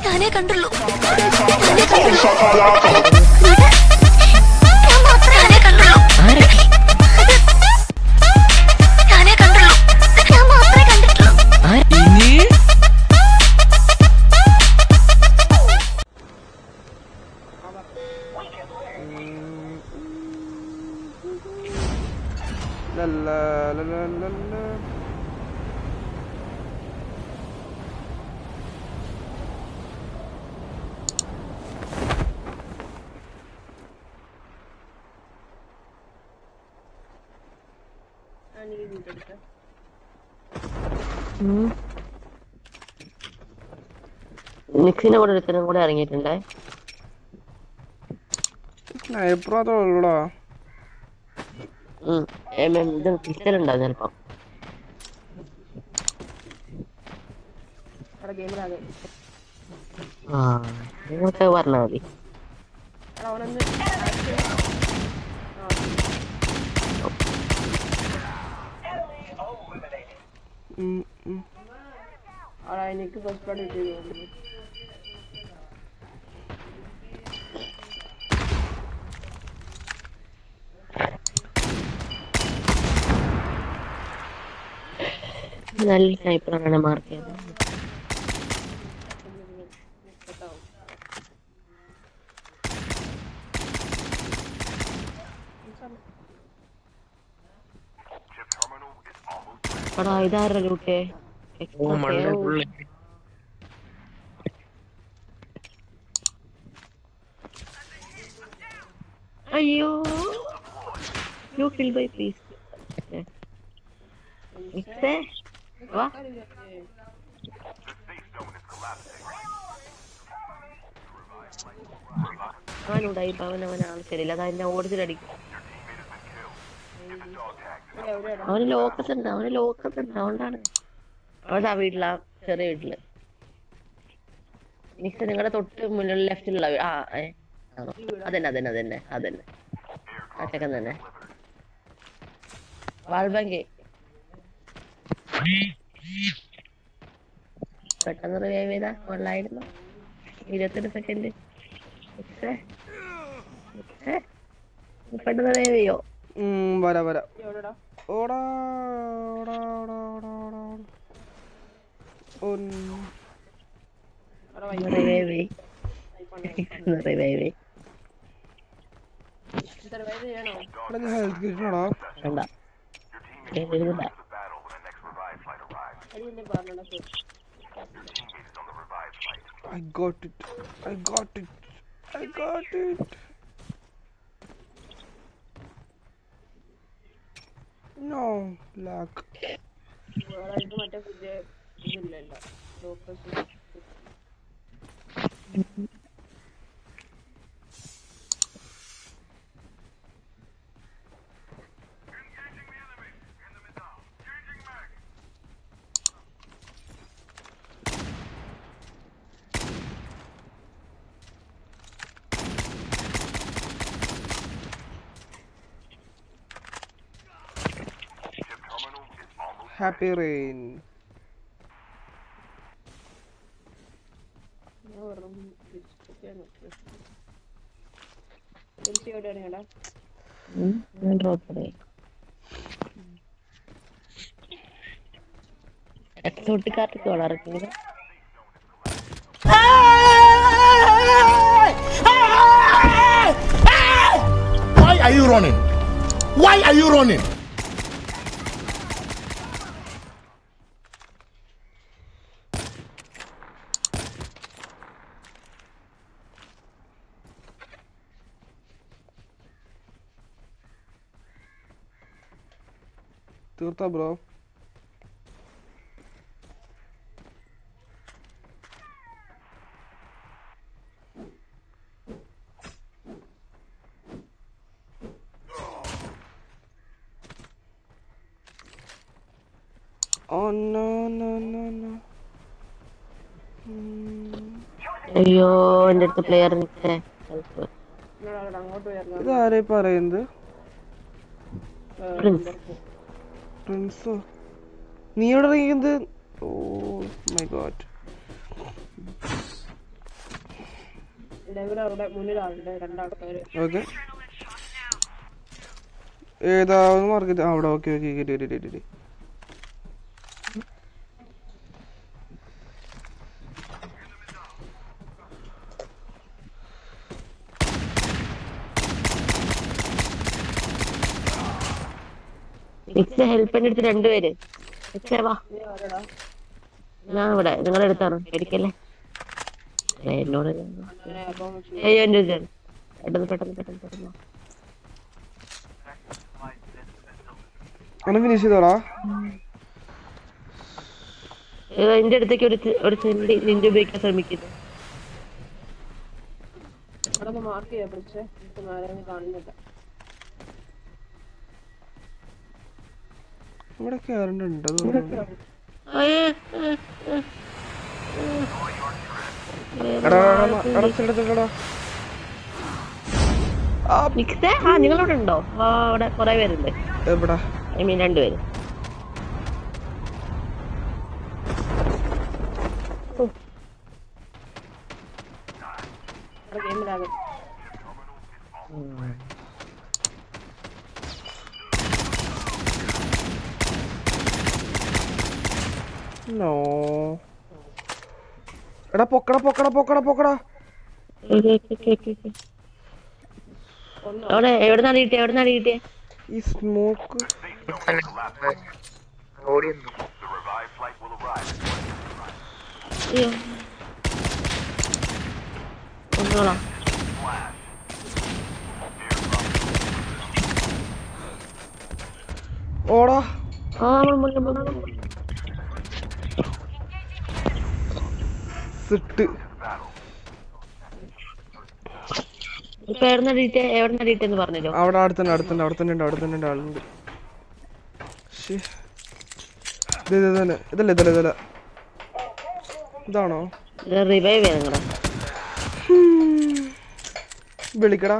ഞാനേ കണ്ടുള്ളൂ ഞാനേ കണ്ടുള്ളൂ ഇവിടെ ഞാൻ മാത്രമേ ഞാനേ കണ്ടുള്ളൂ ഞാനേ കണ്ടുള്ളൂ ഞാൻ മാത്രമേ കണ്ടിട്ടുള്ളൂ ലല്ല ലല ലല. നിക്സിന്റെ കൂടെ ഒരുത്തനും കൂടെ ഇറങ്ങിയിട്ടുണ്ടേ സ്നൈപ്പർ അതേ ഉള്ളൂടാ ഉം. എം എം ഇത് പിസ്റ്റൽ ഉണ്ടാവും ചിലപ്പോ ആ നിങ്ങൾക്ക് പറഞ്ഞാ മതി ഉം, ഉം. എനിക്ക് ഫസ്റ്റ് പാർട്ടി കിട്ടിയത് നല്ല സ്നൈപ്പറാണ് മാർക്ക് ചെയ്തത് എടാ ഇതാരുടെ ലൂട്ടേ ഓ മണ്ണ ഫുള്ള് അയ്യോ യു കിൽ ബൈ പ്ലീസ് മിക്സേ വാ അവനുണ്ടായി അവൻ അവനാണ് ശരിയില്ല അത് അതിന്റെ ഓടിച്ചിലടിക്കും അവന് ലോക്കസ് ഉണ്ട് അവന് ലോക്കസ് ഉണ്ട് അതുകൊണ്ടാണ് അവൻ ആ വീട്ടിലാ ചെറിയ വീട്ടില് മിക്സ് നിങ്ങളുടെ തൊട്ട് മുന്നിൽ ലെഫ്റ്റിലുള്ള ആ ഏ ആണോ അതന്നെ അതന്നെ അതന്നെ അതന്നെ ആ ചെക്കൻ തന്നെ വാൾബാങ്ക് പെട്ടെന്ന് റിവൈവ് ചെയ്താ കൊള്ളായിരുന്നു ഇരുപത്തെട്ട് സെക്കൻഡ് പെട്ടെന്ന് റിവൈവ് ചെയ്യോ ഉം, വരാ വരാ ഓടാ ഓടാ ഓടാ ഓടാ ഓടാ ഓടാ ഒന്ന്. റിവൈവ് ചെയ് റിവൈവ് ചെയ് എടാ, ഞാൻ health kit ഇടണോ? വേണ്ട എഴുതണ്ട I got it. I got it. I got it. No, lag. ഇത് മറ്റേ പുതിയ ഇതില്ലല്ലോ ലോക്കസ് Happy rain. എവിടെയാണ് ഞാൻ ഡ്രോപ്പ് ചെയ്യും എക്സോട്ടിക്കാർക്ക് വളർത്തുന്നത് Why are you running? Why are you running? തീർത്താ bro Oh no no no no. അയ്യോ എന്റെ അടുത്ത് പ്ലെയർ നിൽക്കേ അങ്ങോട്ട് വരണം ഇതാരെ പറയുന്നത് പ്രിൻസ് പ്രിൻസോ നീ എവിടെ ഇരിക്കുന്നത് ഓ മൈ ഗോഡ് ഡെവിൽ അവിടെ മുന്നിലാളുണ്ട് രണ്ടാൾക്കാര് ഓക്കെ ഏതാ ഒന്ന് മാർക്ക് അവിടെ ഓക്കെ ഓക്കെ കിട്ടി കിട്ടി കിട്ടി കിട്ടി മിക്സ് ഹെൽപ്പിന്റെ അടുത്ത് രണ്ടുപേര് മിക്സേ വാ നീ ആരടാ ഞാൻ ഇവിടെ നിങ്ങളുടെ അടുത്താണ് പേടിക്കല്ലേ ഏ, എന്നോട് അങ്ങനെ അപ്പം വെച്ചു അയ്യോ എന്റെ അടുത്താണ്. പെട്ടെന്ന് പെട്ടെന്ന് പെട്ടെന്ന് പെട്ടെന്ന് വാ. ഒന്ന് ഫിനിഷ് ചെയ്തോടാ ഏ, എന്റെ അടുത്തേക്ക് ഒരു തി- ഒരു സെന്റി നിന്റെ ഉപയോഗിക്കാൻ ശ്രമിക്കുന്നു അവിടെ ഒന്ന് മാർക്ക് ചെയ്യാ പിടിച്ച് എനിക്ക് നേരെ കാണുന്നില്ല ഇവിടെ കയറണ്ടുണ്ടോ തോന്നുന്നു അയ്യേ, ഏ, ഏ. എടാ എടാ, എടാ, എടാ ചെടുത്തെടാ മിക്സേ ആ നിങ്ങളവിടെ ഉണ്ടോ ആ അവിടെ കുറെ പേരുണ്ട് എവിടാ ഐ മീൻ രണ്ടുപേര് അവിടെ ഗെയിമിലാകും നോ എടാ പൊക്കടാ പൊക്കടാ പൊക്കടാ പൊക്കടാ അവിടെ എവിടുന്നാണ് കിട്ടിയ എവിടുന്നാണ് കിട്ടിയ ഈ സ്മോക്ക് ഓടിയെന്നു അയ്യോ ഒന്നോളാം ഓടാ ആ മുങ്ങ, മുങ്ങ, മുങ്ങ. സിട്ട് ഇപ്പൊ എവിടുന്നാ കിട്ടിയ എവിടുന്നാ കിട്ടിയെന്ന് പറഞ്ഞല്ലോ അവിടെ അടുത്തുണ്ട് അടുത്തുണ്ട് അവിടെ തന്നെ ഉണ്ട് അവിടെ തന്നെ ഉണ്ട് ആളുണ്ട് ശ്ശേ. ഇത് ഇത് തന്നെ ഇതല്ല ഇതല്ല ഇതല്ല ഇതാണോ റിവൈവ് ചെയ്യാം നിങ്ങളെ വിളിക്കടാ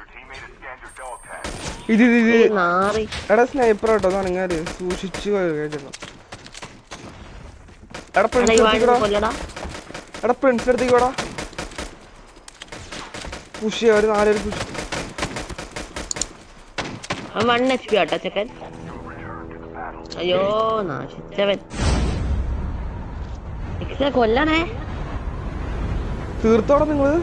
ഇത് ഇത് ഇത് ഈ നാറി എടാ സ്നൈപ്പർ കേട്ടോ നനങ്ങാല് സൂക്ഷിച്ചു കേട്ടോ എടാ എടാ, പ്രിൻസ് ഈ എടുത്തിക്കടാ വാഴ കൊല്ലടാ എടാ പ്രിൻസ് എടുത്തിക്കോടാ പുഷ് ചെയ്യാ ഒരു നാലുപേര് push one H P auto ചെക്കൻ അയ്യോ നാശിച്ചവൻ മിക്സെ കൊല്ലണേ തീർത്തോടാ നിങ്ങള്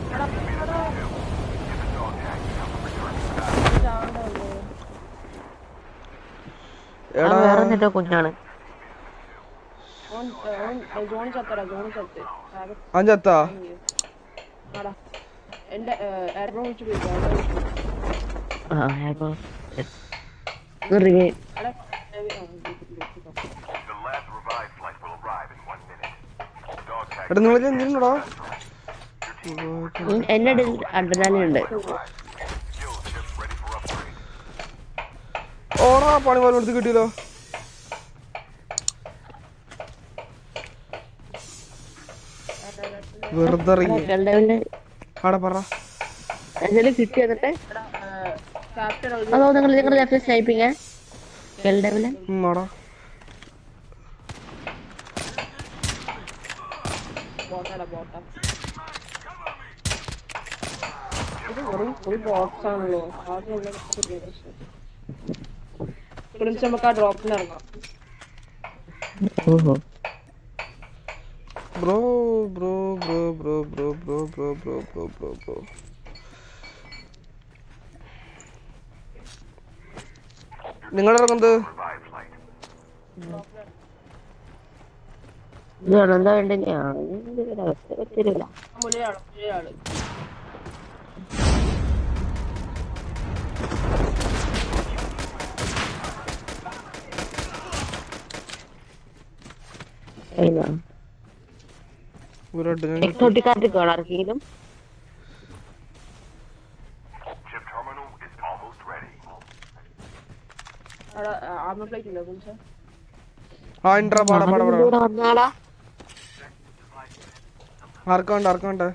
ആ എടാ വേറെ എന്നിട്ടോ കുഞ്ഞാണ് ഓൻ ഓൻ ജോൺ ചത്തടാ ജോൺ ചത്ത് ആകെ അഞ്ചത്താ ആടാ എന്റെ എയർബ്രോ വെച്ച് പോയിക്കോ അവിടെ വെച്ച്. ആ അപ്പൊ റിവൈവ് എടാ, ഡെവിൽ- ആ, ഇത് ഇത് ഇത്. എടാ നിങ്ങൾ എന്തിനുണ്ടോ എന്റെ അഡ്രനാലിൻ ഉണ്ട് ഓടാ പണി പോലെ എടുത്ത് കിട്ടിയല്ലോ വെറുതെ ഇറങ്ങി ലെവലില് ആടെ പറ എന്തെങ്കിലും കിട്ടി എന്നിട്ട് ക്യാപ്റ്റൻ ഒരു അതോ നിങ്ങൾ നിങ്ങൾ ലെഫ്റ്റ് സ്നൈപ്പിങ് ലെവല് ഉം, ആടാ ബോട്ടാടാ ബോട്ടാ ഇത് വെറും ഫുൾ ബോക്സ് ആണല്ലോ ആദ്യം പ്രിൻസ് നമുക്ക് ആ ഡ്രോപ്പിന് ഇറങ്ങാം ഓഹോ bro bro bro bro bro bro bro bro bro bro bro നിങ്ങൾ ഇറങ്ങുന്നത് ഇതാണ് എന്താ വേണ്ടേ അവസ്ഥ പറ്റില്ല മുലയാള് മുലയാള് ഒരട്ട് ഞാൻ എക്സോട്ടിക്കാർക്ക് കാണാം ആർക്കെങ്കിലും അവിടെ ആർമർ പ്ലേറ്റ് ഇല്ല പ്രിൻസ് ആ ഇൻട്രാ പാടാ പാടാ പാടാ ഇവിടെ വന്നാളാ ആർക്കാ വേണ്ട ആർക്കാ വേണ്ട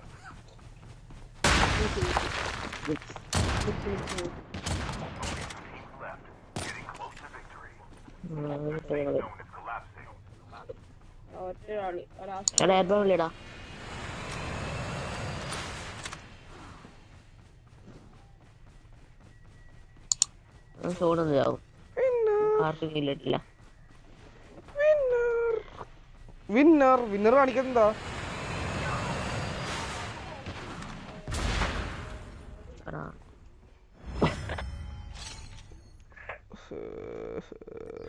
ഒറ്റ ആള് ലാസ്റ്റ് എടാ എയർബോൺ വിളിടാ സോണൊന്നും ചാവും വിന്നർ ആർക്കും കില്ലിട്ടില്ല വിന്നർ വിന്നർ വിന്നർ കാണിക്കുന്നതാ എടാ